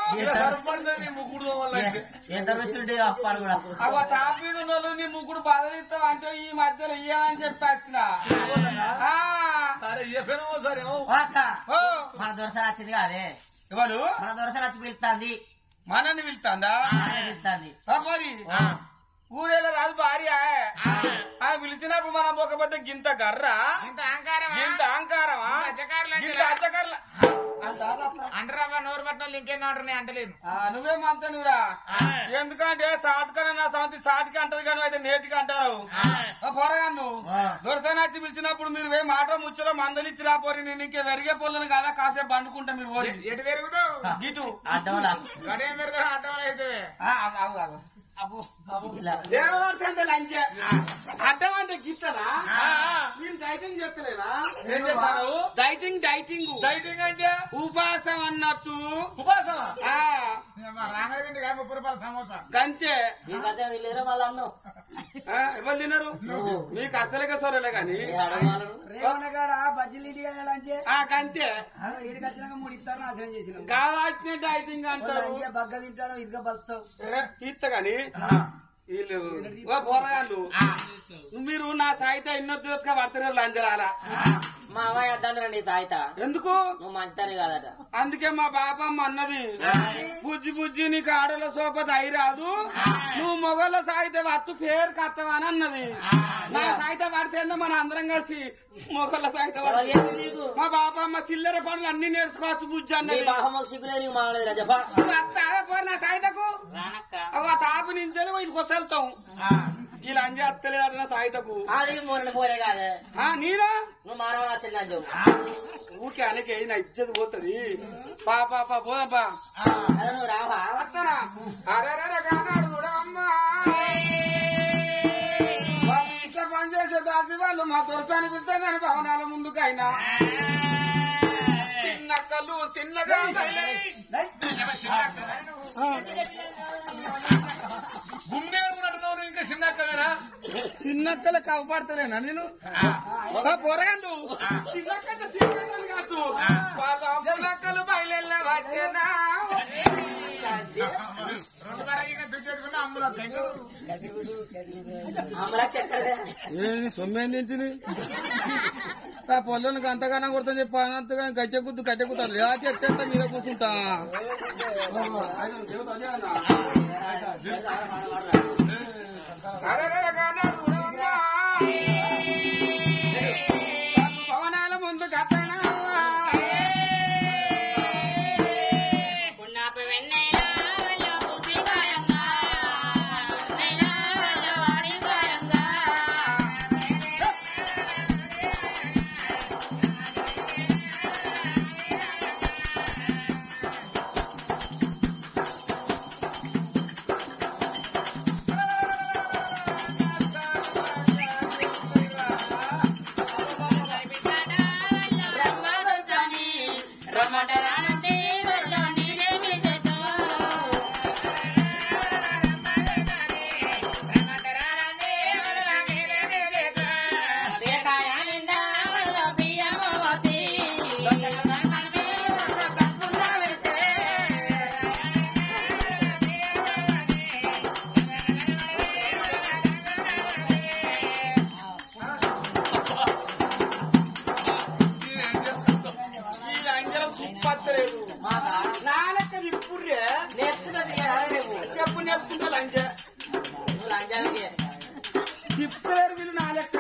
సరిపడుతుంది నీ ముగ్గురు వల్ల అంటే. ఎంత రుచి అప్పాడు కూడా అవ టాప్ మీద ఉన్న వాళ్ళు నీ ముగ్గురు బదలిస్తావు అంటే ఈ మధ్యలో ఇయ్యమని చెప్పి వచ్చిన ఆ, సరే చెప్పాను సరే ఓ అక్క ఓ, మన దొరసలు వచ్చింది కాదే ఎవరు మన దొరసలు వచ్చి పిలుస్తాంది మనని పిలుతాందా మనల్ని పిలుస్తాంది ఆ, మరి ఊరేళ్ళ రాదు భార్య ఆ పిలిచినప్పుడు మనం పోకపోతే గింత గర్ర ఇంత అహంకారం గింత అహంకారమా అచ్చకారులు గింత అచ్చకర్ల అంటారా నోరు పట్టిన ఇంకేం అంటున్నాయి అంటలేను నువ్వేమంత నువ్వురా ఎందుకంటే సాటుకనే నా సంతి సాటికి అంటది కానీ అయితే నేటికి అంటారు పొరగా నువ్వు ఆ. దొరసనాచి పిలిచినప్పుడు మీరు ఏ మాట ముచ్చలో మందలిచ్చి రాపోరి నేను ఇంకే వెరిగే పొలను కదా కాసేపు పండుకుంటా మీరు ఓరి ఎటు పెరుగుతావు గిటు అడ్డవలా గడేం పెరుగుతావు అడ్డం అయితే ఆ, ఆగు, ఆగు, ఆగు. ఇలా ఏమంటే లంచే అడ్డం అంటే గిట్టనా నేను డైటింగ్ చెప్తలేనా ఏం చెప్తాను డైటింగ్ డైటింగ్ డైటింగ్ అంటే ఉపాసం అన్నట్టు ఉపాసమా ఆ రాంగడి తిండి ముప్పై రూపాయలు సమోసా గంతే ఈ మధ్య లేరా వాళ్ళ అన్నం ఆ, ఎవరు తిన్నారు మీకు అసలుగా సొరలే గాని అడగవాలను రేవణగాడ బజ్జీలు ఇంటికి వెళ్ళాలంటే ఆ గంతే ఇడికి వచ్చినాక మూడు ఇస్తారు నాశనం చేసినాం కావాల్సిన డైటింగ్ అంటారు ఇంకా బగ్గ తింటాడు ఇదిగా బలుస్తావు తీస్తా గాని వీళ్ళు ఓ పోరగాళ్ళు మీరు నా సాయిత ఎన్నో తిరస్గా పడతారు లంజరాల మా అమ్మాయి అద్దానండి సాయిత ఎందుకు నువ్వు మంచిదాని కాదట అందుకే మా బాపమ్మ అన్నది బుజ్జి బుజ్జి నీకు ఆడల సోపతి అయి రాదు నువ్వు మొగల సాయితే వత్తు పేరు కత్తవా అని అన్నది నా సాయిత పడితే మన అందరం కలిసి మొగల సాయిత పడితే నీకు మా బాపమ్మ చిల్లర పనులు అన్ని నేర్చుకోవచ్చు బుజ్జి నీ అన్నది బాహమ్మ సిగ్గులే నీకు మానలేదు చెప్ప నువ్వు అత్తావా పోరు నా సాయితకు అవ్వ టాపు నుంచి ఇది కొసలుతాం ఇలా అంజి అత్తలేదు నా సాయితకు అది మొన్న పోరే కాదే ఆ నేనా నువ్వు మానవ నచ్చలేదు అని చెప్పు ఊకే అనకే నా ఇచ్చేది పోతుంది పా పా పా పోదప్పా అదే నువ్వు రావా వస్తానా? అరెరెరె కానాడు కూడా అమ్మా. వాళ్ళు ఇట్లా పనిచేసే దాసి వాళ్ళు మా దొరసాని పిలితే కానీ భవనాల ముందుకైనా చిన్నక్కలు చిన్నగా గుండె ఉన్నట్టున్నావు ఇంకా చిన్న అక్కవేనా చిన్నక్కలు కాపాడతారేనా నేను ఆ పొరగండు చిన్నక్కలు చిన్నక్కలు కాదు వాళ్ళ చిన్నక్కలు బయలు వచ్చేనా రెండు వరకు దుడ్డు అమ్ములో తెంగు అమరాకి ఎక్కడదే సొమ్మేం తెచ్చింది ఆ పొల్లకు అంతగానో కొడతా చెప్పి అనంతగా గజ్జె గుద్దు గజ్జె గుద్దాను ఎలా చెప్తే మీద కూర్చుంటా భవనాల ముందు కట్టనా ఈ అంజలం కుప్పత్తలేదు నాలెక్క విప్పుర్రే నేర్చుకున్నది నువ్వు చెప్పు నేర్చుకుంటా లంచ నువ్వు లంచానికి తిప్పలేరు వీళ్ళు నాలెక్క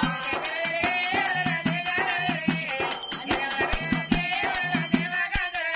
దేవా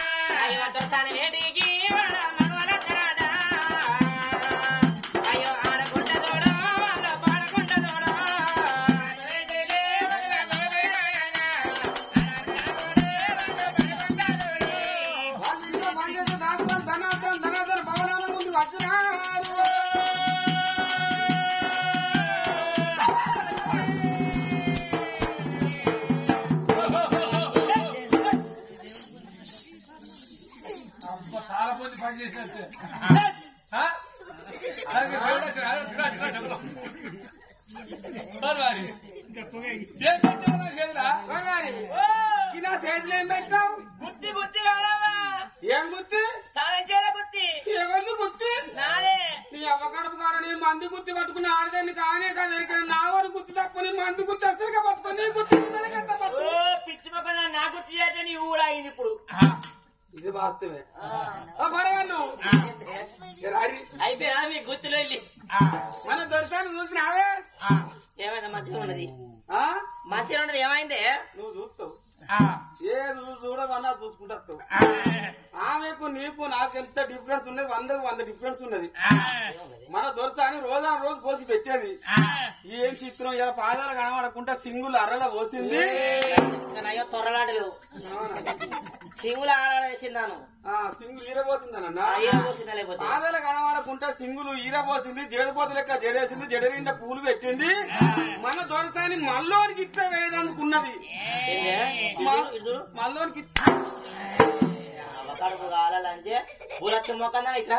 అబ్బా, చాలా మంది పని చేసినట్టు ఆ? అలాగే దేవుడా, చూడు, చూడు, చూడు, చూడు. మరి మరి. ఏం పెట్టావు నా చేతిలో? ఈ నా చేతిలో ఏం పెట్టావు బుద్ధి బుద్ధి కావాలా ఏం గుర్తి స్నానం చేయాల బుద్ధి ఎవరిది గుర్తి నాదే నీ అవ్వకడుపు కాడ నీ మంది గుర్తి పట్టుకుని ఆడదాన్ని కానే కాదు ఇక్కడ నా వారు గుర్తు తప్ప నీ మంది గుర్తి అసలుగా పట్టుకుని నీ గుర్తి పిల్లలకి ఎంత పట్టు? ఓ పిచ్చి మొక్కన నా గుర్తు చేస్తే నీ ఊడా అయింది ఇప్పుడు ఇది వాస్తవే ఆ, పరవాళ్ళు. ఏ రారి. అయిపోయినా మీ గుర్తులో వెళ్ళి మన దొరకాన్ని చూసినావే ఏమైంది మంచిగా ఉన్నది ఆ? మంచిగా ఉన్నది ఏమైంది నువ్వు చూస్తావు ఏ నువ్వు చూడవన్నా చూసుకుంటా వస్తావు. ఆమెకు నీకు నాకు ఎంత డిఫరెన్స్ ఉన్నది వందకు వంద డిఫరెన్స్ ఉన్నది మన దొరసాని రోజా రోజు కోసి పెట్టేది ఏం చిత్రం ఇలా పాదాలు కనబడకుండా సింగులు అర్రల పోసింది అయ్యో తొర్రలాటలు సింగులు ఆడేసిందాను ఆ సింగులు ఈరబోసిందనన్న అయ్యో పోసిందా లేకపోతే పాదాలు కనబడకుండా సింగులు ఈరబోసింది జడపోతు లెక్క జడేసింది జడ నిండా పూలు పెట్టింది మన దొరసాని మల్లోనికి ఇట్లా వేయదనుకున్నది ఏందే? ఇటు చూడు, ఇటు చూడు. మల్లోనికి అవకాడపు కావాలంటే పూలచ్చ మొక్కనా ఇట్లా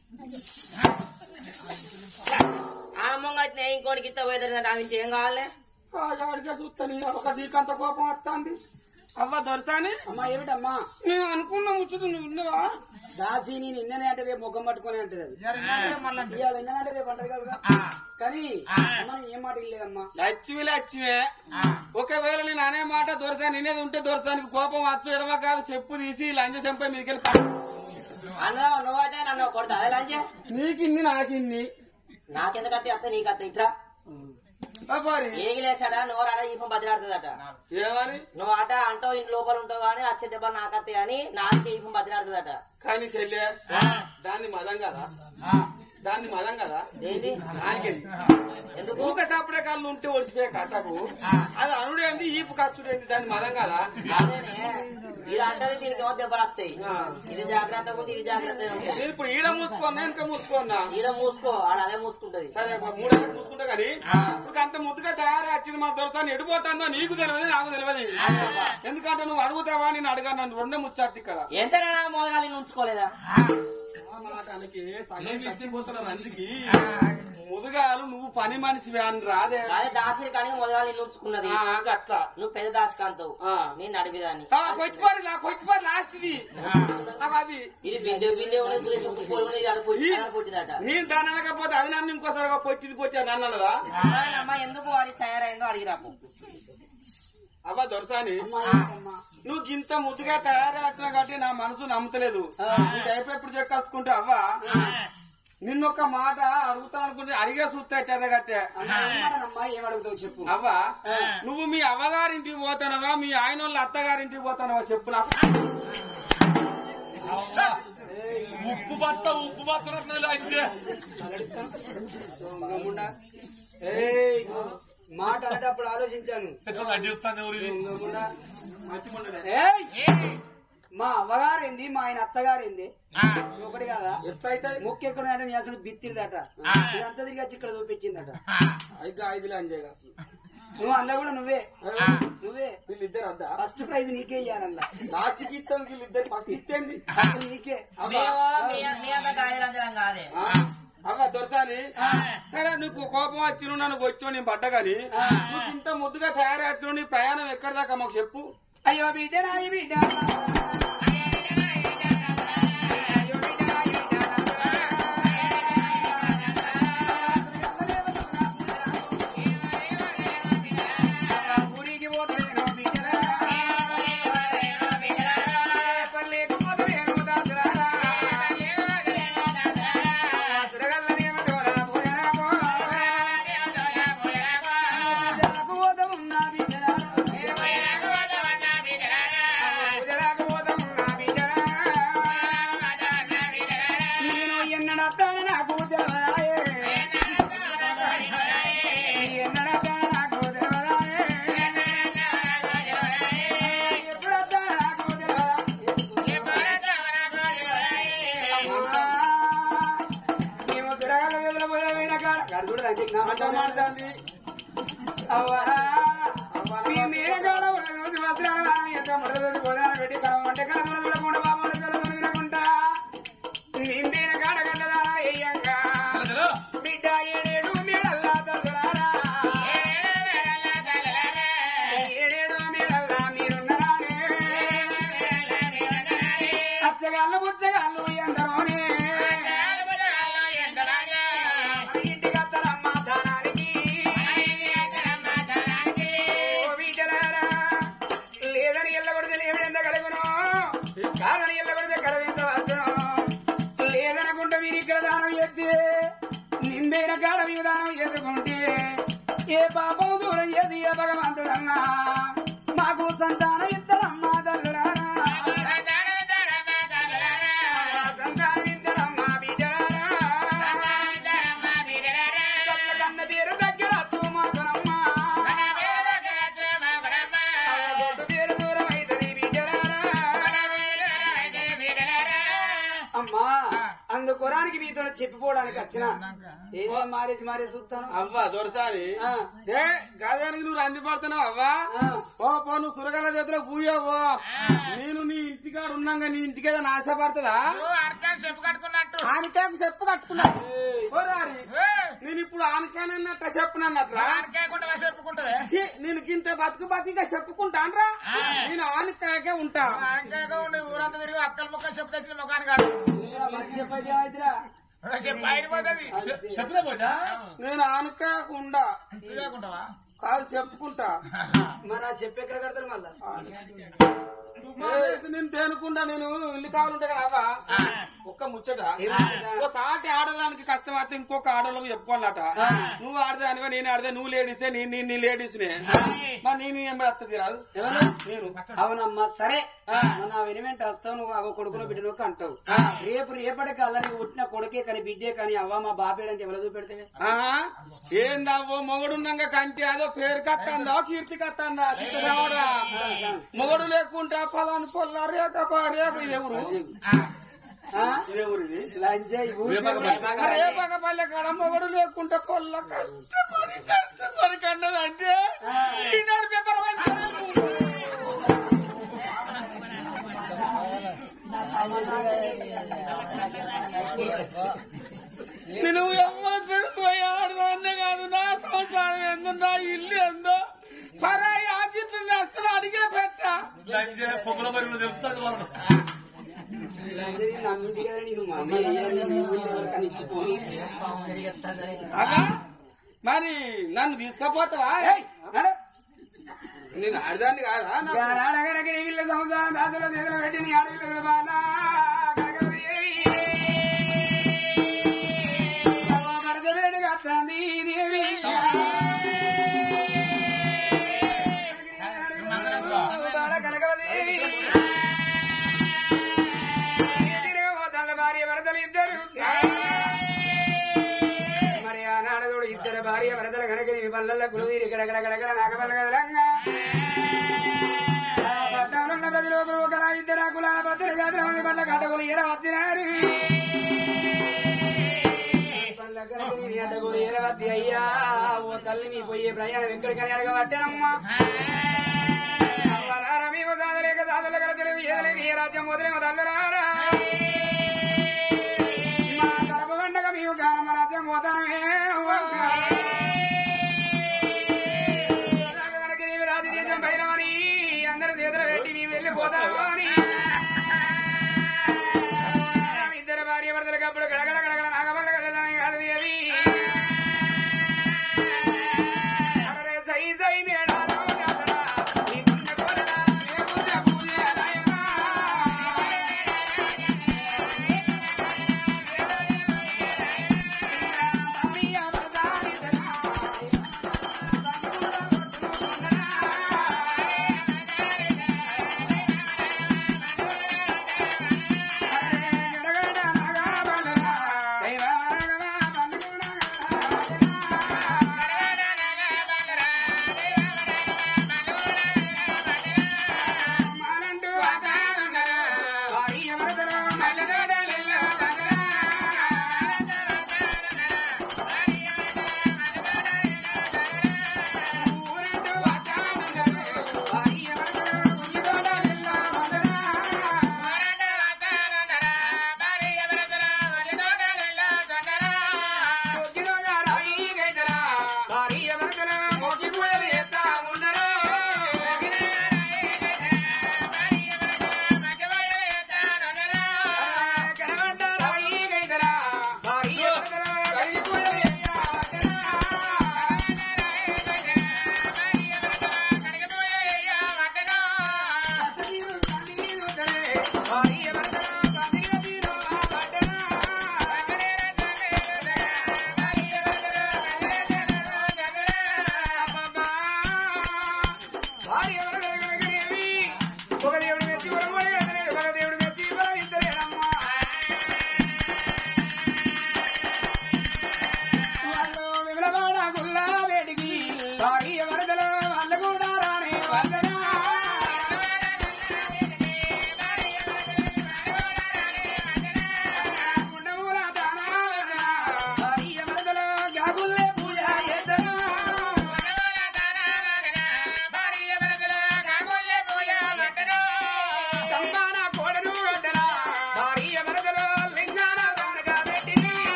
ఆ మొంగ వచ్చిన ఇంకోటికి ఇస్తా పోయేదాన్ని ఆమె ఏం కావాలి వాడిగా చూస్తాను ఒక దీకంత కోపం వస్తుంది అవ్వ దొరసాని అమ్మా ఏమిటమ్మా నేను అనుకున్న ముచ్చట నువ్వు ఉన్నవా దాసి నేను నిన్ననే అంటే రేపు ముఖం పట్టుకొని అంటది అది ఇవాళ నిన్ననే రేపు అంటది కదా కానీ అమ్మ నేను ఏం మాట లేదమ్మా లక్ష్మి లక్ష్మే ఒకవేళ నేను అనే మాట దొరసాని నేనేది ఉంటే దొరసానికి కోపం వచ్చు ఎడమ కాదు చెప్పు తీసి లంచ చెంపై మీదకెళ్ళి పడు. అన్న నువ్వైతే నన్ను కొడతా అదే లంచే నీకిన్ని నాకిన్ని నాకెందుకు అత్తే అత్త నీకు అత్త ఇట్లా అబ్బారి ఏగిలేసాడా నువ్వు ఆడ ఈపం బదిలాడుతుందట ఏమని నువ్వు అట అంటావు ఇంటి లోపల ఉంటావు కానీ వచ్చే దెబ్బ నాకత్తే కానీ నాకే ఈపం బదిలాడుతుందట కానీ చెల్లె దాన్ని మదం కదా దాన్ని మదం కదా ఏంటి నాకెళ్ళి ఎందుకు ఊక సప్పుడే కళ్ళు ఉంటే ఒడిచిపోయే కథకు అది అనుడేంది ఈపు ఖర్చుడేంది దాన్ని మదం కదా అదేనే ఇది అంటది దీనికి ఏమో దెబ్బలు వస్తాయి ఆ. ఇది జాగ్రత్తగా ఉంది ఇది జాగ్రత్తగా ఉంది నేను ఇప్పుడు ఈడ మూసుకున్నా వెనక మూసుకున్నా ఈడ మూసుకో ఆడ అదే మూసుకుంటది సరే ఒక మూడేళ్ళు చూసుకుంటా కానీ ఇప్పుడు అంత ముద్దుగా తయారు వచ్చింది మా దొరసాన్ని ఎడిపోతానో నీకు తెలియదు నాకు తెలియదు ఎందుకంటే నువ్వు అడుగుతావా నేను అడగా నన్ను రెండే ముచ్చాటి కదా ఎంతైనా మోదగాలి ఉంచుకోలేదా మాటానికి సగం చచ్చిపోతున్నారు అందుకి ముదుగాలు నువ్వు పని మనిషివే అని రాదే అదే దాసి కానీ మొదగాలి ఉంచుకున్నది ఆ, గట్లా నువ్వు పెద్ద దాసికాంతవు ఆ. నేను అడిగిదాన్ని ఆ, కొచ్చిపోరు నా కొచ్చిపోరు లాస్ట్ ఇది నాకు అది ఇది బిందె బిందె ఉన్నది తులసి పువ్వు ఉన్నది ఇది అడుపు పుట్టిదట నేను దాని అనకపోతే అది నన్ను ఇంకోసారిగా పొచ్చింది పొచ్చాను అన్నదా అమ్మ ఎందుకు వాడి తయారైందో అడిగిరాపు అవ్వ దొరసాని అమ్మా ఏమిటమ్మా నువ్వు ఇంత ముద్దుగా తయారైతున్నా కాబట్టి నా మనసు నమ్ముతలేదు నీ టైప్ ఎప్పుడు చెక్కేసుకుంటే అవ్వ నిన్నొక్క మాట అడుగుతా అనుకుంటే అడిగే చూస్తే కట్టే అమ్మా ఏమడనమ్మా ఏం అడుగుతావు చెప్పు అవ్వ నువ్వు మీ అవ్వగారింటికి పోతానవా మీ ఆయన వాళ్ళ అత్తగారింటికి పోతానవా చెప్పు నాకు ఉప్పు బట్ట ఉప్పు బట్టలు అంటే గమ్ముండా. ఏయ్, మాట అనేటప్పుడు ఆలోచించాను అడ్డిస్తాను ఎవరు గమ్ముండా. మంచిగుండలే. ఏయ్, మా అవ్వగారింది మా ఆయన అత్తగారింది ఒకటి కదా ఎట్లయితే ముక్కు ఎక్కడ అంటే నీ అసలు బిత్తిరిదట ఇదంతా తిరిగి వచ్చి ఇక్కడ చూపించిందట అయితే ఐదులే అంజేగా నువ్వు అన్న కూడా నువ్వే నువ్వే వీళ్ళిద్దరు అద్దా ఫస్ట్ ప్రైజ్ నీకే ఇయ్యాలన్నా లాస్ట్ కి ఇస్తాను వీళ్ళిద్దరు ఫస్ట్ ఇచ్చేయండి అసలు నీకే అవ్వ నీ అంత కాయలంజలం కాదే ఆ, అవ్వ దొరసాని సరే నీకు కోపం వచ్చి నువ్వు నన్ను వచ్చి నేను పడ్డా గాని నువ్వు ఇంత ముద్దుగా తయారచ్చు నీ ప్రయాణం ఎక్కడి దాకా మాకు చెప్పు అయ్యో బిడ్డ నాయి బిడ్డ అయ్యో బిడ్డ నాయి బిడ్డ ఊరికి పోతలేను బిడ్డరా. పల్లెకు పోతలేను దాసులారా. సురగల్లనేమో దూరా పోయారా పోరా. పూజలకు పోత ఉన్నా బిడ్డరా. పూజలకు పోత ఉన్నా బిడ్డరా. నేను ఎన్నడత్తాను నాకు తెలవదాయే. ఎన్నడత్తాను నాకు తెలవదాయే. ఎప్పుడొత్తాను నాకు తెలవదా? మేము తిరగాలి పోయిన కాడ చూడదండి మాట మాట్లాడింది అవ్వా మీ మీరగాడ ఉన్న రోజు వస్త్రాల ఎంత మొదటి భోజనాలు పెట్టి కలం వంట కలం చూడకుండా బాబు కలం వినకుండా మీ మీరగాడ గడ్డదా ఏయంగా బిడ్డ ఏడేడు మీడల్లా తల్లులారా ఏడేడు మీడల్లా మీరున్నరానే అచ్చగాళ్ళు బుచ్చగాళ్ళు ఎందరోనే ఇంటికి అత్తరమ్మ దానానికి ఓ బిడ్డలారా, లేదని ఎల్లగొడితే లేవిడెంత కలుగును కాదని ఎల్లగొడితే కలవింత వచ్చును లేదనుకుంటే మీరు ఇక్కడ దానం చేస్తే నిండైన కాడ మీరు దానం చేసుకుంటే ఏ పాపం దూరం చేసి ఏ భగవంతుడన్నా మాకు సంతానం ఇద్దరమ్మా తల్లులారా సంతానం ఇద్దరమ్మా బిడ్డలారా కళ్ళ కన్న తీరు దగ్గర చూమాకనమ్మా దొడ్డు పేరు దూరం అయితది బిడ్డలారా అమ్మా అందుకురానికి మీతో చెప్పిపోవడానికి వచ్చిన ఏదో మారేసి మారేసి చూస్తాను అవ్వా దొరసారి ఆ, ఏ గాదానికి నువ్వు రంది పడుతున్నావు అవ్వా ఆ. ఓ పో నువ్వు సురగల చేతిలో పూయవో నేను నీ ఇంటికాడ ఉన్నాగా నీ ఇంటికి ఏదైనా ఆశపడుతుందా అర్థం చెప్పు కట్టుకున్నట్టు ఆనకాయకు చెప్పు కట్టుకున్నా ఓరారి, నేను ఇప్పుడు ఆనకాయనన్నట్ట చెప్పునన్నట్రా ఆనకాయకుండా చెప్పుకుంటుంది ఛీ, నేను గింత బతుకు బతిగా చెప్పుకుంటాన్రా నేను ఆనకాయకే ఉంటా ఆనకాయగా ఉండి ఊరంతా తిరిగి అక్కల ముక్కలు చెప్పు తెచ్చిన ముఖాన్ని కాదు ఇలా మంచి చెప్పేది ఏమైతుందిరా? చెప్పు బయటపోతుంది చెప్పులే పోతా నేను ఆనకాయకు ఉండా చూడకుంటావా కాదు చెప్పుకుంటా మరి ఆ చెప్పి ఎక్కడ కడతారు మళ్ళా మానేసి నేను తేనుకుండా నేను ఇల్లు కావాలంటే కదా ఒక్క ముచ్చట ఏం ముచ్చట? ఓ సాటి ఆడడానికి కష్టం అయితే ఇంకొక ఆడలకు చెప్పుకోవాలట నువ్వు ఆడదే అనివే నేను ఆడదే నువ్వు లేడీసే నేను నేను నీ లేడీస్నే మరి నేను ఏం వస్తుంది రాదు ఎవరు నేను అవునమ్మా సరే మన వెనిమెంట్ వస్తావు నువ్వు అగో కొడుకులో బిడ్డను అంటావు రేపు రేపటికి అల్ల నీకు పుట్టిన కొడుకే కానీ బిడ్డే కానీ అవ్వ మా బాపేడంటే ఎవరు చూపెడితే ఆహా, ఏందవ్వో మొగడున్నాక కంటి అదో పేరు కత్తందా కీర్తి కత్తందా రావడా మొగడు లేకుంటే పలాని పొల్ల రేఖ రేఖ ఎవరు ఎవరిది లంజయ్ రేపకపల్లె కాడ మొగడు లేకుంటే పొల్ల కష్టపడి కష్టపడి కన్నదంటే ఈనాడు పేపర్ నేను ఎవరు ఆడదాన్నే కాదు నా సంసారం ఎందో నా ఇల్లు ఎందో పరాయి ఆదిత్యుని అసలు అడిగే పెట్టా లంజే పొగల మరి నువ్వు తెలుస్తుంది వాళ్ళు లంజయ్ నన్ను దిగదా నేను మా అమ్మ దిగదా నేను ఊళ్ళో కానీ ఇచ్చిపోను అగా మరి నన్ను తీసుకపోతావా ఏయ్, నడు. నేను ఆడదాన్ని కాదా నాకు గారాడగరగ నీ వీళ్ళ సంసారం దాసుల చేతులు పెట్టి నీ అడవిలో బాలా గరగరదేవి. అవ్వ గరగవేడి గట్టంది దేవి. బాల కనకవదేవి. తిరగబోతాళ్ళ భార్య భరతలు ఇద్దరు మరి ఆనాడు కూడా ఇద్దరు భార్య భరతల కనుక నీ పల్లెల గురువీరి గడగడ గడగడ నాగపల్ల గదలంగా ఆ పట్టణంలో ప్రతి లోకులు ఒకలా ఇద్దరు కులాల భద్ర జాతర మంది పట్ల కట్టకులు ఎర వచ్చినారు పల్ల గడగడి నీ అడ్డగోలు ఎర వచ్చి అయ్యా ఓ తల్లి మీ పోయే ప్రయాణం ఎక్కడికని అడగబట్టానమ్మా అవ్వలారా మేము సాధలేక సాధలు గల తెలివి ఏదలేని ఏ రాజ్యం వదిలేమో తల్లురారా మా కడప పండగ మేము గానమ్మ రాజ్యం పోతానమే కనుక నీవు రాజదేశం పైనమని అందరి చేతులు పెట్టి మేము వెళ్ళిపోతాము అని ఇద్దరు భార్య భర్తలకు అప్పుడు గడగడ గడగడ నాగబల్ల కదలని కాదు దేవి అరే సై సై మేడాలో జాతర, నీ పుణ్య కోరరా, నీ పూజ పూజ నాయనా.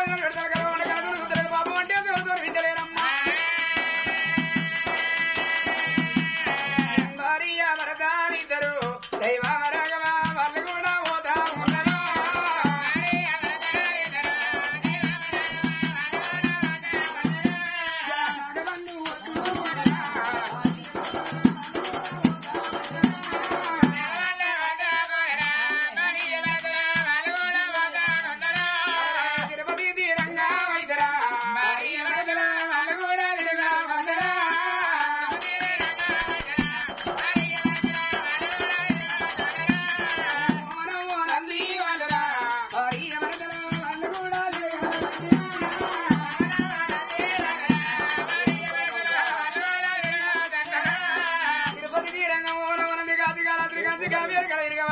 వదిన పెడతారు కదా వంట కలదు ఉత్తర పాపం అంటే ఎవరితో వింటలేరమ్మా భార్య భరతాలిద్దరు దైవ వరగమ వాళ్ళు కూడా పోతా ఉన్నారు తిరుపతి తీరంగా వైదరా భార్య భరతల వాళ్ళు కూడా తిరుగా వందరా మనము నంది వాళ్ళరా భార్య భరతల వాళ్ళు కూడా తిరుగా తిరుపతి తీరంగా ఓల వనంది కాదు కాల త్రికాంతి కావ్యాలు కల ఇరుగా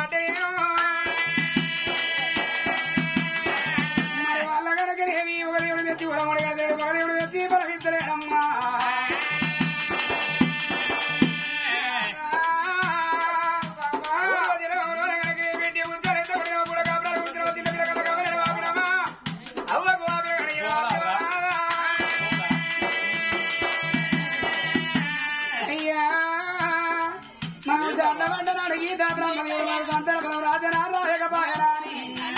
మరి వాళ్ళ కనుకనేమి ఒక దేవుడు మెత్తి ఉడమడి కడతాడు ఒక దేవుడు మెత్తి పరమిద్దలేడమ్మా అయ్యా మనం చండబడ్డనాడు గీత బ్రహ్మదేవుడు సంతరపలం రాజనారాయకపాయరాని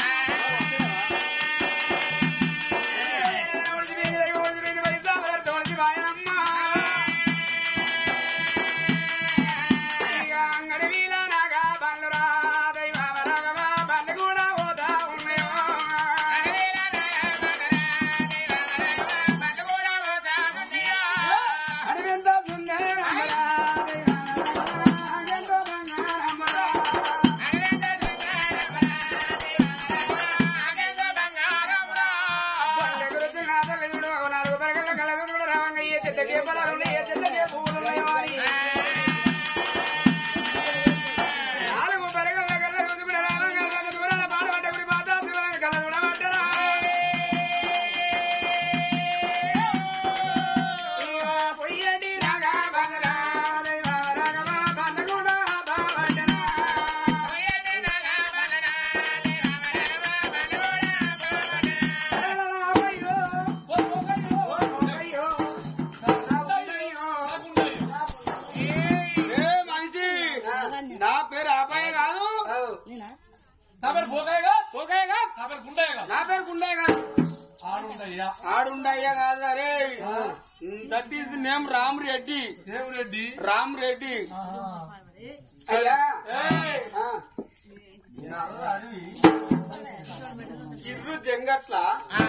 అంగడి వీల నాగా బండ్లురా దైవ వరగవ బండ్లు కూడా పోతా ఉన్నాయో అడవింత సుందరమ్మరా, దైవ వరగవ, ఎంతో బంగారమ్మరా. పల్లెగురుతున్న తల్లిదుడు, నాలుగు పరగల కలగుడు రావంగయ్య చెట్టకే పొలాలున్నాయి, చెట్టకే పువ్వులున్నాయి వారి. నాలుగు పరగల కలగుడు రావంగ కొంత దూరాన పాడబడ్డ గుడి పాత శివరామ కలగుడ పట్టరా. ఇక పొయ్యటి రాగా బంగళా, దైవ రాఘవ బంధుగుడ బావటనా. అయ్యో, అయ్యో, అయ్యో. ఏ మనిషి నా పేరు ఆపాయ కాదు నా పేరు భోగాయగా ఓకేగా నా పేరు గుండయ్యగా నా పేరు గుండయ్య కాదు ఆడుండయ్యా ఆడుండయ్య కాదు అరే that is name Ram Reddy Devureddy Ram Reddy అయ్యా ఏయ్! ఆ. ఇర్రు జంగట్ల